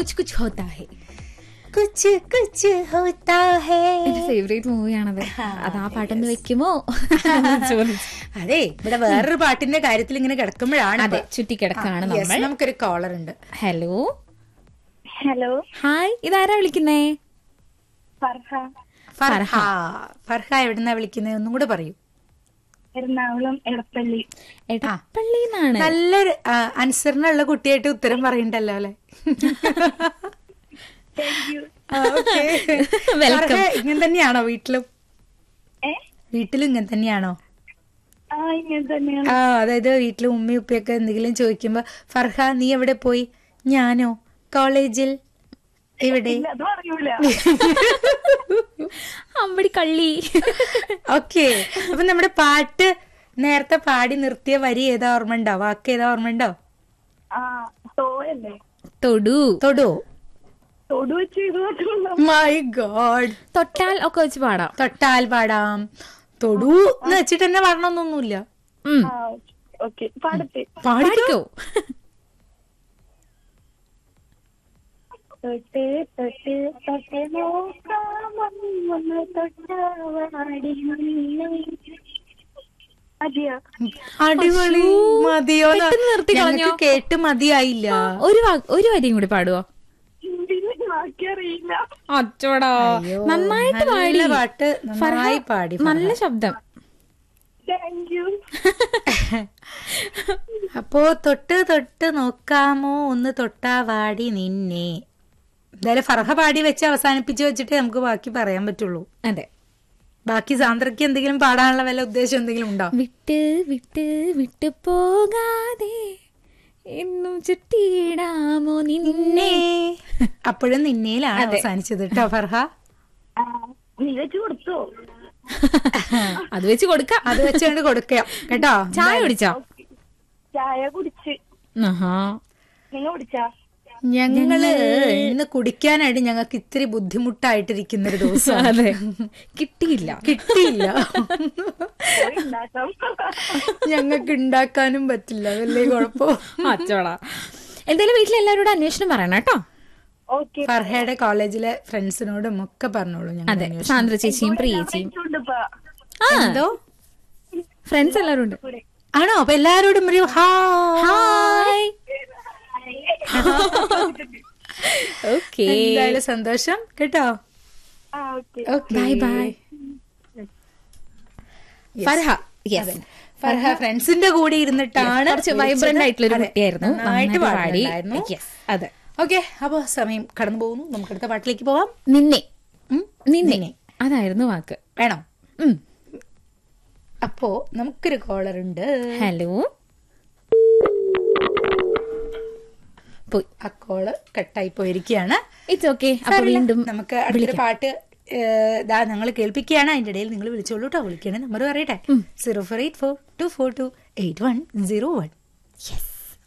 കുച്ച് കുച്ച് ഹോത്താ ഹേ കുച്ച് കുച്ച് ഹോത്താ ഹേ എന്റെ ഫേവറേറ്റ് മൂവിയാണത് അത് ആ പാട്ടൊന്ന് വെക്കുമോ എന്ന് ചോദിച്ചു. അതെ ഇവിടെ വേറൊരു പാട്ടിന്റെ കാര്യത്തിൽ ഇങ്ങനെ കിടക്കുമ്പോഴാണ് അതെ ചുറ്റിക്കിടക്കാണ് Yes, നമ്മൾ നമുക്കൊരു കോളർ ഉണ്ട് ഹലോ ഹലോ ഹായ് ഇതാരാ വിളിക്കുന്നേ ഫർഹ ഫർഹ ഫർഹ എവിടുന്നാ വിളിക്കുന്നത് ഒന്നും കൂടെ പറയൂ എറണാകുളം എടപ്പള്ളി എടപ്പള്ളിന്നാണ് നല്ലൊരു ആ, അനുസരണമുള്ള കുട്ടിയായിട്ട് ഉത്തരം പറയണ്ടല്ലോ അല്ലെ താങ്ക് യു Welcome. ഇങ്ങനെ തന്നെയാണോ വീട്ടിലും ഏ വീട്ടിലും ഇങ്ങനെ തന്നെയാണോ ആ ഇങ്ങനെ തന്നെയാണ് ആ അതായത് വീട്ടിലും ഉമ്മയും ഉപ്പയൊക്കെ എന്തെങ്കിലും ചോദിക്കുമ്പോ ഫർഹ നീ എവിടെ പോയി ഞാനോ കോളേജിൽ ഇവിടെ ഇല്ല, അത് അറിയൂല അമ്പടി കള്ളി ഓക്കെ അപ്പൊ നമ്മുടെ പാട്ട് നേരത്തെ പാടി നിർത്തിയ വരി ഏതാ ഓർമ്മ ഉണ്ടോ വാക്ക് ഏതാ ഓർമ്മ ഉണ്ടോ ആ തോയല്ലേ തൊടു തൊടുവോ തൊടു വെച്ച് ചെയ്തോട്ടുള്ള മൈ ഗോഡ് തൊട്ടാൽ ഒക്കെ വെച്ച് പാടാം തൊട്ടാൽ പാടാം തൊടു എന്ന് വെച്ചിട്ട് തന്നെ പാടണമെന്നൊന്നുമില്ല ഉം. ആ ഓക്കെ പാടത്തെ പാടിക്കോ തൊട്ട് തൊട്ട് തൊട്ട് നോക്കാം ഒന്ന് തൊട്ടാവാടി മതിയോ അടിപൊളി മതിയോ പെട്ടെന്ന് നിർത്തി കളഞ്ഞോ? ഞങ്ങൾക്ക് കേട്ട് മതിയായില്ല ഒരു വാ- ഒരു വരിയും കൂടി പാടുവോ ഹിന്ദിയിൽ ബാക്കി അറിയില്ല അച്ചോടാ അയ്യോ, നന്നായിട്ട് നല്ല പാടി പാട്ട് നന്നായി പാടി ഫർഹ. നല്ല ശബ്ദം താങ്ക് യു അപ്പോ തൊട്ട് തൊട്ട് നോക്കാമോ ഒന്ന് തൊട്ടാ വാടി നിന്നെ എന്തായാലും ഫർഹ പാടി വെച്ച് അവസാനിപ്പിച്ച് വെച്ചിട്ട് നമുക്ക് ബാക്കി പറയാൻ പറ്റുള്ളൂ അതെ ബാക്കി സാന്ദ്രയ്ക്ക് എന്തെങ്കിലും പാടാനുള്ള വല്ല ഉദ്ദേശം എന്തെങ്കിലും ഉണ്ടോ വിട്ട് വിട്ട് വിട്ടു പോകാതെ എന്നും ചുറ്റിയിടാമോ നിന്നെ അപ്പോഴും നിന്നയിലാണ് അവസാനിച്ചത് കേട്ടോ ഫർഹ ആ നീ വെച്ച് കൊടുത്തോ അത് വെച്ച് കൊടുക്കാം അത് വെച്ചുകൊണ്ട് കൊടുക്കാം കേട്ടോ ചായ കുടിച്ചോ ചായ കുടിച്ച് ആഹാ നിങ്ങൾ കുടിച്ചാ ഞങ്ങള് ഇന്ന് കുടിക്കാനായിട്ട് ഞങ്ങൾക്ക് ഇത്തിരി ബുദ്ധിമുട്ടായിട്ടിരിക്കുന്ന ഒരു ദിവസം അതെ കിട്ടിയില്ല കിട്ടിയില്ല പോയി ഉണ്ടാക്കാം ഞങ്ങൾക്ക് ഉണ്ടാക്കാനും പറ്റില്ല അതല്ലേ കുഴപ്പം അച്ചോടാ എന്തായാലും വീട്ടിൽ എല്ലാവരോടും അന്വേഷണം പറയണം കേട്ടോ ഓക്കെ ഫർഹയുടെ കോളേജിലെ ഫ്രണ്ട്സിനോടും ഒക്കെ പറഞ്ഞോളൂ ഞങ്ങൾ അതെ സാന്ദ്ര ചേച്ചിയും പ്രിയ ചേച്ചിയും ഉണ്ടിപ്പാ ആ എന്തോ ഫ്രണ്ട്സ് എല്ലാവരും ഉണ്ട് കൂടെ ആണോ അപ്പൊ എല്ലാരോടും ഒരു ഹാ ഹായ് ഓക്കേ എന്തായാലും സന്തോഷം കേട്ടോ ആ okay bye bye Farha yes Farha ഫ്രണ്ട്സിന്റെ കൂടെ ഇരുന്നിട്ടാണ് കുറച്ച് വൈബ്രന്റ് ആയിട്ടുള്ള ഒരു അതെ, കുട്ടിയായിരുന്നു നന്നായിട്ട് നന്നായിട്ട് പാടി പാടുന്നുണ്ടായിരുന്നു Yes, അതെ ഓക്കെ അപ്പൊ സമയം കടന്നു പോകുന്നു നമുക്ക് അടുത്ത പാട്ടിലേക്ക് പോവാം നിന്നെ ഉം? നിന്നെ അതായിരുന്നു വാക്ക് വേണം ഉം. അപ്പോ നമുക്കൊരു കോളർ ഉണ്ട് ഹലോ പോയി ആ കോള് കട്ടായി പോയിരിക്കുകയാണ് ഇറ്റ്സ് ഓക്കെ അപ്പൊ സാരമില്ല. വീണ്ടും നമുക്ക് അടുത്തൊരു പാട്ട് ദാ ഞങ്ങൾ കേൾപ്പിക്കുകയാണ് അതിന്റെ ഇടയിൽ നിങ്ങൾ വിളിച്ചോളൂ കേട്ടോ വിളിക്കണേ നമ്പർ പറയട്ടെ zero four eight four two four two eight one zero one yes